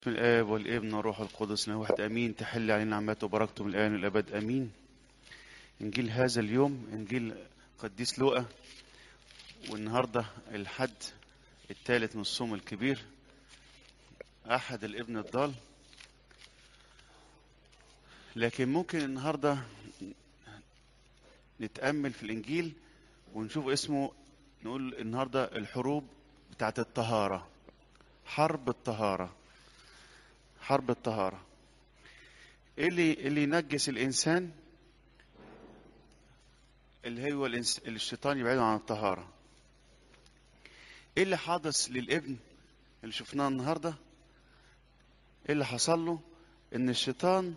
بسم الآب والابن والروح القدس له واحد أمين تحل علينا نعمته وبركته من الآن والأبد أمين إنجيل هذا اليوم إنجيل قديس لوقا والنهاردة الحد الثالث من الصوم الكبير أحد الابن الضال لكن ممكن النهاردة نتأمل في الإنجيل ونشوف اسمه نقول النهاردة الحروب بتاعت الطهارة حرب الطهارة حرب الطهارة ايه اللي اللي ينجس الانسان اللي هو الإنس... الشيطان يبعده عن الطهارة ايه اللي حدث للابن اللي شفناه النهاردة ايه اللي حصل له ان الشيطان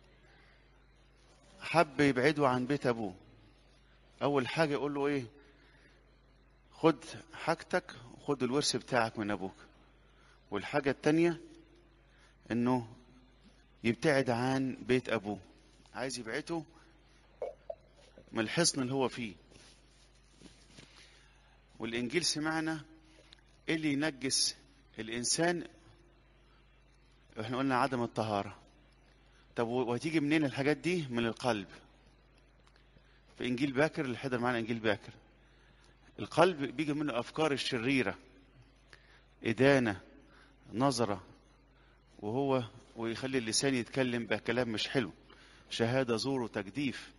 حب يبعده عن بيت ابوه اول حاجة يقول له ايه خد حاجتك وخد الورث بتاعك من ابوك والحاجة التانية انه يبتعد عن بيت ابوه عايز يبعده من الحصن اللي هو فيه والانجيل سمعنا ايه اللي ينجس الانسان احنا قلنا عدم الطهارة طب وهتيجي منين الحاجات دي من القلب في انجيل باكر اللي حضر معانا انجيل باكر القلب بيجي منه افكار الشريرة ادانة نظرة وهو ويخلي اللسان يتكلم بكلام مش حلو شهادة زور وتجديف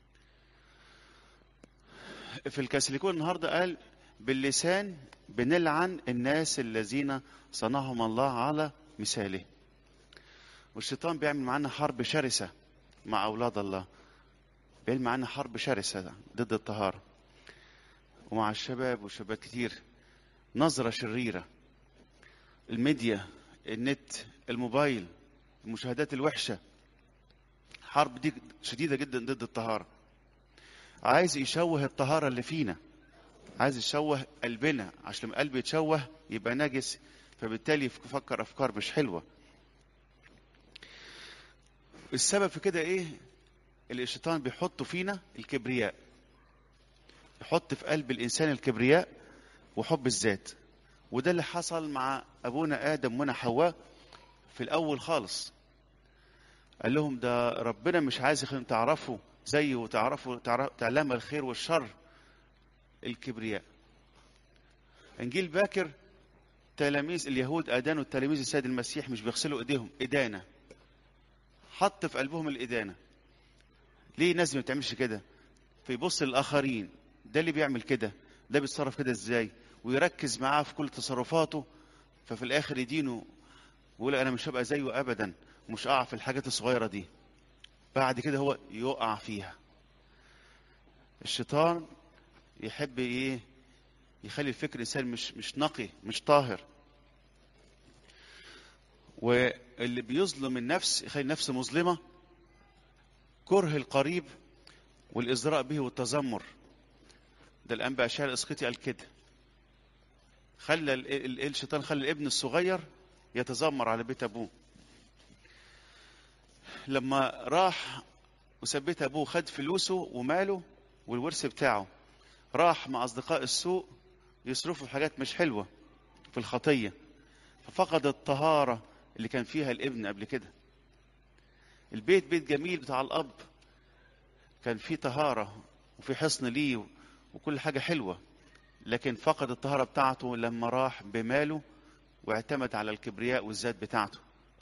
في الكاثوليكون النهاردة قال باللسان بنلعن الناس الذين صنعهم الله على مثاله والشيطان بيعمل معانا حرب شرسة مع أولاد الله بيعمل معانا حرب شرسة ضد الطهارة ومع الشباب وشباب كتير نظرة شريرة الميديا النت الموبايل المشاهدات الوحشة حرب دي شديدة جدا ضد الطهارة عايز يشوه الطهارة اللي فينا عايز يشوه قلبنا عشان لما قلبي يتشوه يبقى نجس فبالتالي يفكر أفكار مش حلوة السبب في كده ايه اللي الشيطان بيحطه فينا الكبرياء يحط في قلب الإنسان الكبرياء وحب الذات وده اللي حصل مع أبونا آدم ونا حواء في الأول خالص قال لهم ده ربنا مش عايز يخليهم تعرفوا زيه وتعرفوا تعلم الخير والشر الكبرياء انجيل باكر تلاميذ اليهود ادانوا التلاميذ السيد المسيح مش بيغسلوا ايديهم ادانه حط في قلبهم الادانه ليه الناس ما بتعملش كده فيبص للاخرين ده اللي بيعمل كده ده بيتصرف كده ازاي ويركز معاه في كل تصرفاته ففي الاخر يدينه ويقول انا مش هبقى زيه ابدا مش اقع في الحاجات الصغيره دي بعد كده هو يقع فيها الشيطان يحب ايه يخلي الفكر الانسان مش مش نقي مش طاهر واللي بيظلم النفس يخلي النفس مظلمه كره القريب والازراء به والتذمر ده الانبا اشعياء الاسقيطي قال كده خلى الشيطان خلى الابن الصغير يتذمر على بيت ابوه لما راح وثبت ابوه خد فلوسه وماله والورث بتاعه راح مع اصدقاء السوء يصرفوا في حاجات مش حلوه في الخطيه ففقد الطهاره اللي كان فيها الابن قبل كده البيت بيت جميل بتاع الاب كان فيه طهاره وفي حصن ليه وكل حاجه حلوه لكن فقد الطهارة بتاعته لما راح بماله واعتمد على الكبرياء والذات بتاعته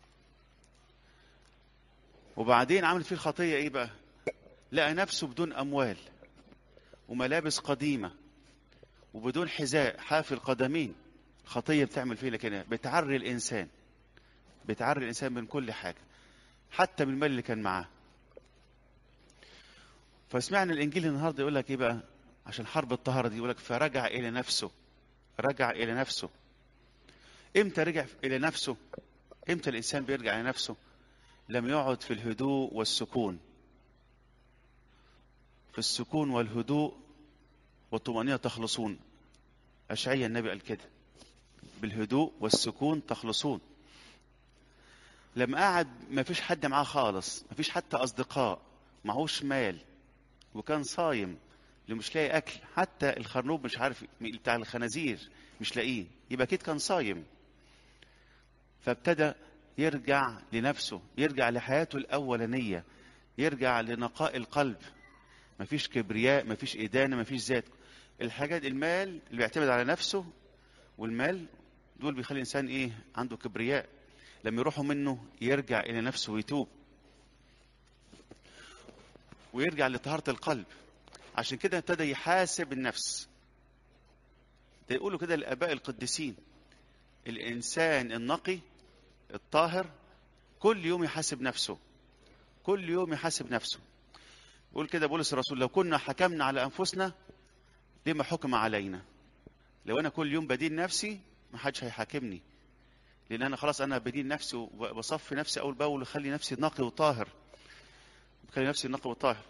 وبعدين عمل فيه الخطية ايه بقى لقى نفسه بدون اموال وملابس قديمة وبدون حذاء حافي القدمين الخطية بتعمل فيه لكن بتعري الانسان بتعري الانسان من كل حاجة حتى من المال اللي كان معاه فسمعنا الانجيل النهارده يقول لك ايه بقى عشان حرب الطهارة دي يقول لك فرجع إلى نفسه رجع إلى نفسه إمتى رجع إلى نفسه إمتى الإنسان بيرجع إلى نفسه لم يقعد في الهدوء والسكون في السكون والهدوء والطمأنينة تخلصون أشعيا النبي قال كده بالهدوء والسكون تخلصون لما قعد ما فيش حد معاه خالص ما فيش حتى أصدقاء معهوش مال وكان صايم اللي مش لاقي اكل حتى الخرنوب مش عارف بتاع الخنازير مش لاقيه يبقى اكيد كان صايم فابتدى يرجع لنفسه يرجع لحياته الأولانية يرجع لنقاء القلب مفيش كبرياء مفيش إدانة مفيش ذات الحاجات المال اللي بيعتمد على نفسه والمال دول بيخلي الإنسان إيه عنده كبرياء لما يروحوا منه يرجع إلى نفسه ويتوب ويرجع لطهارة القلب عشان كده ابتدى يحاسب النفس ده يقولوا كده الآباء القديسين الإنسان النقي الطاهر كل يوم يحاسب نفسه كل يوم يحاسب نفسه يقول كده بولس الرسول لو كنا حكمنا على أنفسنا لما حكم علينا لو أنا كل يوم بدين نفسي ما حدش هيحاكمني لأن أنا خلاص أنا بدين نفسي وبصفي نفسي أول بأول وخلي نفسي نقي وطاهر بخلي نفسي نقي وطاهر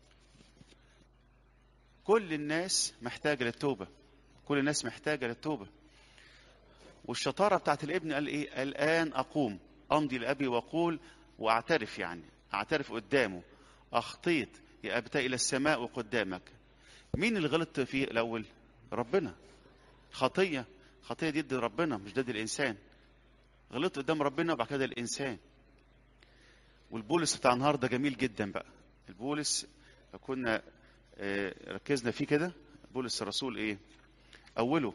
كل الناس محتاجة للتوبة كل الناس محتاجة للتوبة والشطارة بتاعت الابن قال ايه الآن أقوم أمضي لأبي وأقول وأعترف يعني أعترف قدامه أخطيت يا أبتى إلى السماء وقدامك مين اللي غلط فيه الأول ربنا خطية خطية دي ضد ربنا مش ضد الإنسان غلطت قدام ربنا وبعد كده الإنسان والبولس بتاع النهارده جميل جدا بقى البولس لو كنا آه، ركزنا فيه كده بولس الرسول ايه اوله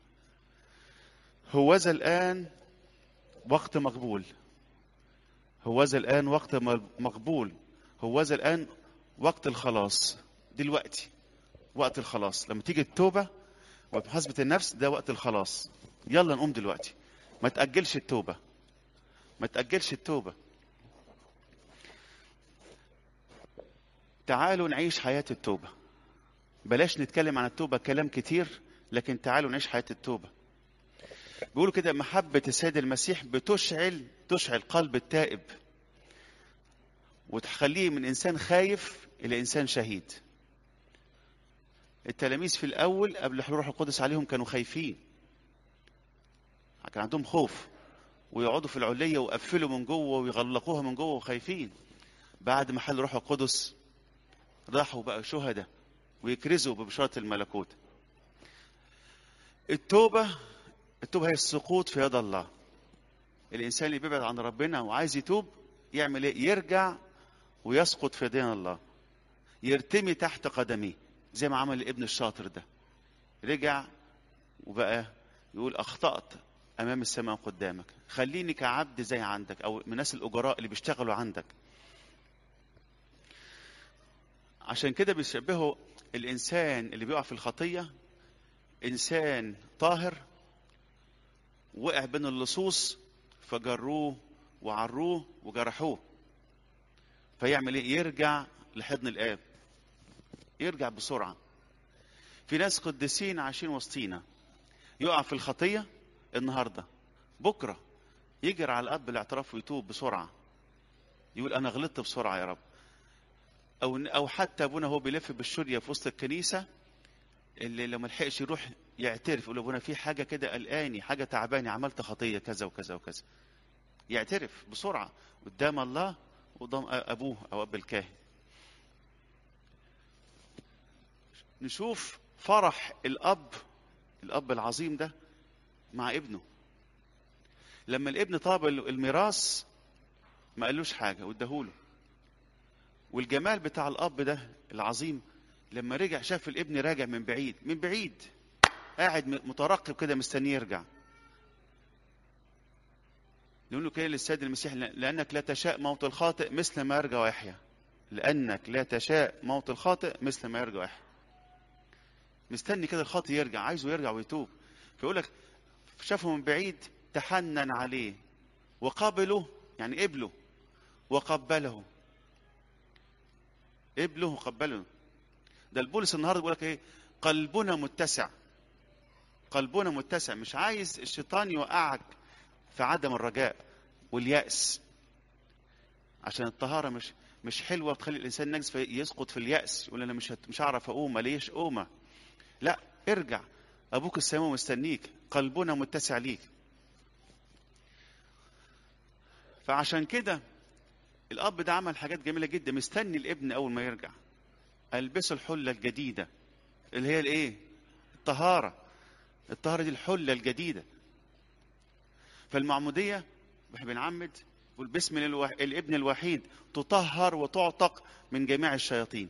هوذا الان وقت مقبول هوذا الان وقت م- مقبول هوذا الان وقت الخلاص دلوقتي وقت الخلاص لما تيجي التوبه ومحاسبه النفس ده وقت الخلاص يلا نقوم دلوقتي ما تاجلش التوبه ما تاجلش التوبه تعالوا نعيش حياة التوبة بلاش نتكلم عن التوبة كلام كتير لكن تعالوا نعيش حياة التوبة بيقولوا كده محبة السيد المسيح بتشعل تشعل قلب التائب وتخليه من إنسان خايف إلى إنسان شهيد التلاميذ في الأول قبل حلول الروح القدس عليهم كانوا خايفين كان عندهم خوف ويقعدوا في العلية ويقفلوا من جوه ويغلقوها من جوه وخايفين بعد ما حل الروح القدس راحوا بقى شهداء ويكرزوا ببشارة الملكوت التوبة التوبة هي السقوط في يد الله الإنسان اللي بيبعد عن ربنا وعايز يتوب يعمل إيه؟ يرجع ويسقط في يدين الله يرتمي تحت قدميه زي ما عمل الابن الشاطر ده رجع وبقى يقول أخطأت أمام السماء قدامك خليني كعبد زي عندك أو من الناس الأجراء اللي بيشتغلوا عندك عشان كده بيشبهوا الإنسان اللي بيقع في الخطية إنسان طاهر وقع بين اللصوص فجروه وعروه وجرحوه فيعمل ايه يرجع لحضن الآب يرجع بسرعة في ناس قديسين عايشين وسطينا يقع في الخطية النهاردة بكرة يجري على الأب الاعتراف ويتوب بسرعة يقول أنا غلطت بسرعة يا رب او او حتى ابونا هو بيلف بالشريه في وسط الكنيسه اللي لو ما لحقش يروح يعترف يقول ابونا في حاجه كده قلقاني حاجه تعباني عملت خطيه كذا وكذا وكذا يعترف بسرعه قدام الله وقدام ابوه او اب الكاهن نشوف فرح الاب الاب العظيم ده مع ابنه لما الابن طاب الميراث ما قالوش حاجه واداهوله والجمال بتاع الاب ده العظيم لما رجع شاف الابن راجع من بعيد من بعيد قاعد مترقب كده مستنيه يرجع نقول له كده للسيد المسيح لانك لا تشاء موت الخاطئ مثل ما يرجع ويحيى لانك لا تشاء موت الخاطئ مثل ما يرجع ويحيى مستني كده الخاطئ يرجع عايزه يرجع ويتوب فيقول لك شافه من بعيد تحنن عليه وقبله يعني قبله وقبله قبله وقبله ده البولس النهارده بيقول لك ايه قلبنا متسع قلبنا متسع مش عايز الشيطان يوقعك في عدم الرجاء واليأس عشان الطهارة مش مش حلوة بتخلي الإنسان نجس فيسقط في اليأس يقول أنا مش هت... مش هعرف أقوم ماليش قومة لا ارجع أبوك السماء مستنيك قلبنا متسع ليك فعشان كده الأب ده عمل حاجات جميلة جدا مستني الابن أول ما يرجع ألبسه الحلة الجديدة اللي هي الإيه؟ الطهارة الطهارة دي الحلة الجديدة فالمعمودية واحنا بنعمد يقول باسم الوا- الابن الوحيد تطهر وتعتق من جميع الشياطين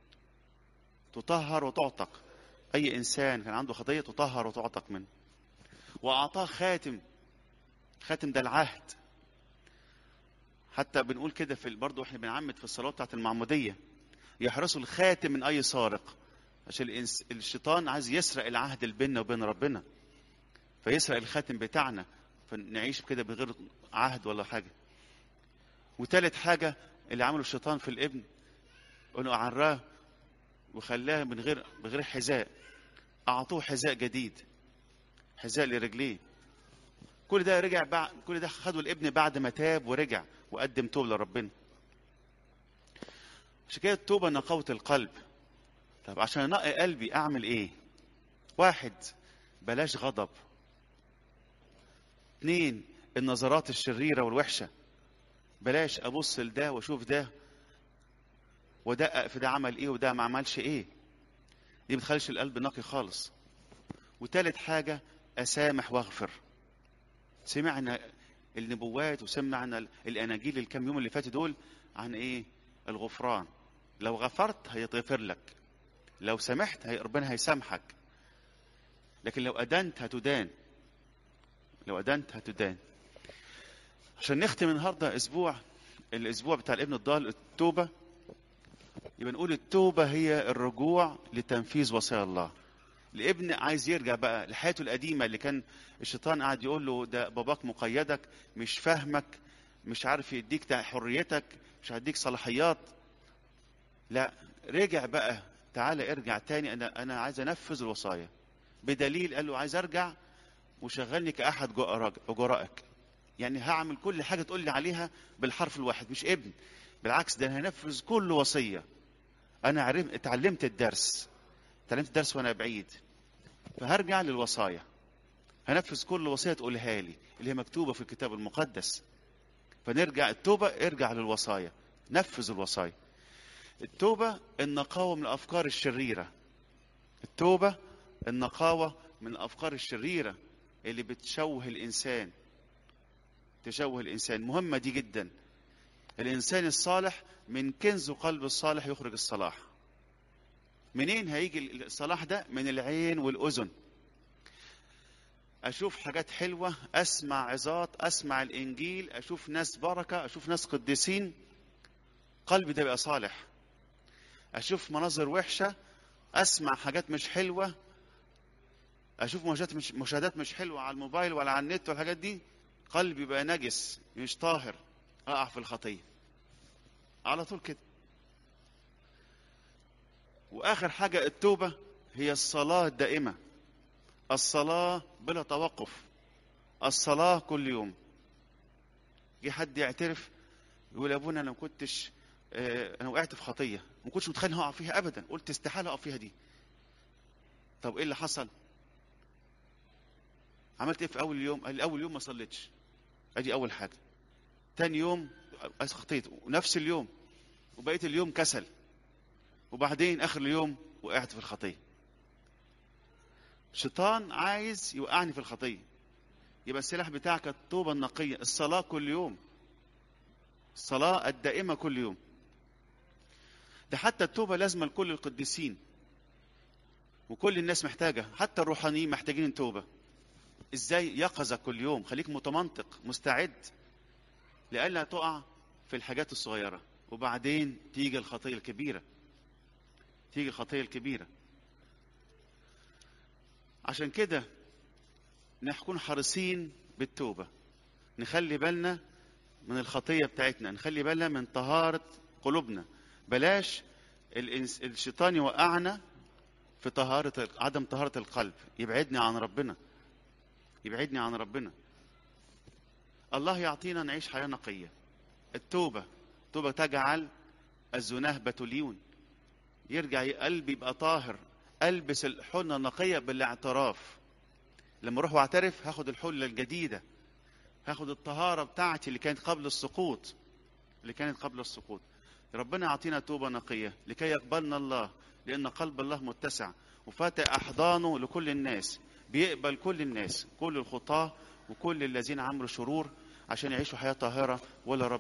تطهر وتعتق اي انسان كان عنده خطيه تطهر وتعتق منه واعطاه خاتم خاتم ده العهد حتى بنقول كده في برضه احنا بنعمد في الصلاه بتاعت المعموديه يحرسوا الخاتم من اي سارق عشان الإنس... الشيطان عايز يسرق العهد اللي بيننا وبين ربنا فيسرق الخاتم بتاعنا فنعيش كده بغير عهد ولا حاجه وتالت حاجه اللي عمله الشيطان في الابن انه عراه وخلاه من غير بغير حذاء اعطوه حذاء جديد حذاء لرجليه كل ده رجع بعد كل ده خدوا الابن بعد ما تاب ورجع وقدم توب لربنا عشان كده التوبه نقاوه القلب طب عشان انقي قلبي اعمل ايه واحد بلاش غضب اتنين النظرات الشريره والوحشه بلاش ابص لده واشوف ده ودقق في ده عمل ايه وده ما عملش ايه دي بتخليش القلب نقي خالص وتالت حاجه اسامح واغفر سمعنا النبوات وسمعنا الاناجيل الكام يوم اللي فاتوا دول عن ايه الغفران لو غفرت هيتغفر لك لو سمحت هي ربنا هيسامحك لكن لو أدنت هتدان لو أدنت هتدان عشان نختم النهارده أسبوع الأسبوع بتاع الابن الضال التوبة يبقى نقول التوبة هي الرجوع لتنفيذ وصايا الله الابن عايز يرجع بقى لحياته القديمة اللي كان الشيطان قاعد يقول له ده باباك مقيدك مش فاهمك مش عارف يديك حريتك مش هيديك صلاحيات لا رجع بقى تعالى ارجع تاني انا انا عايز انفذ الوصايا بدليل قال له عايز ارجع وشغلني كاحد اجرائك يعني هعمل كل حاجه تقول لي عليها بالحرف الواحد مش ابن بالعكس ده انا هنفذ كل وصيه انا عرفت اتعلمت الدرس اتعلمت الدرس وانا بعيد فهرجع للوصايا هنفذ كل وصيه تقولها لي اللي هي مكتوبه في الكتاب المقدس فنرجع التوبه ارجع للوصايا نفذ الوصايا التوبة النقاوة من الأفكار الشريرة التوبة النقاوة من الأفكار الشريرة اللي بتشوه الإنسان تشوه الإنسان مهمة دي جدا الإنسان الصالح من كنز قلب الصالح يخرج الصلاح منين هيجي الصلاح ده من العين والأذن أشوف حاجات حلوة أسمع عظات أسمع الإنجيل أشوف ناس بركة أشوف ناس قديسين قلبي ده بقى صالح اشوف مناظر وحشه اسمع حاجات مش حلوه اشوف مشاهدات مش مشاهدات مش حلوه على الموبايل ولا على النت والحاجات دي قلبي بقى نجس مش طاهر اقع في الخطيه على طول كده واخر حاجه التوبه هي الصلاه الدائمه الصلاه بلا توقف الصلاه كل يوم جه حد يعترف يقول يا ابونا انا ما كنتش انا وقعت في خطيه ما كنتش متخيل هقع فيها ابدا قلت استحاله اقع فيها دي طب ايه اللي حصل عملت ايه في اول يوم قال لي اول يوم ما صليتش ادي اول حاجه تاني يوم خطيت ونفس اليوم وبقيت اليوم كسل وبعدين اخر اليوم وقعت في الخطيه الشيطان عايز يوقعني في الخطيه يبقى السلاح بتاعك التوبه النقيه الصلاه كل يوم الصلاه الدائمه كل يوم ده حتى التوبة لازمة لكل القديسين وكل الناس محتاجة حتى الروحانيين محتاجين التوبة ازاي يقظة كل يوم خليك متمنطق مستعد لئلا تقع في الحاجات الصغيرة وبعدين تيجي الخطية الكبيرة تيجي الخطية الكبيرة عشان كده نكون حريصين بالتوبة نخلي بالنا من الخطية بتاعتنا نخلي بالنا من طهارة قلوبنا بلاش الشيطان يوقعنا في طهارة عدم طهارة القلب يبعدني عن ربنا يبعدني عن ربنا الله يعطينا نعيش حياة نقية التوبة التوبة تجعل الزناه بتوليون يرجع قلبي يبقى طاهر البس الحلة النقية بالاعتراف لما اروح واعترف هاخد الحلة الجديدة هاخد الطهارة بتاعتي اللي كانت قبل السقوط اللي كانت قبل السقوط ربنا يعطينا توبة نقية لكي يقبلنا الله لأن قلب الله متسع وفاتح أحضانه لكل الناس بيقبل كل الناس كل الخطاة وكل الذين عملوا شرور عشان يعيشوا حياه طاهره ولا رب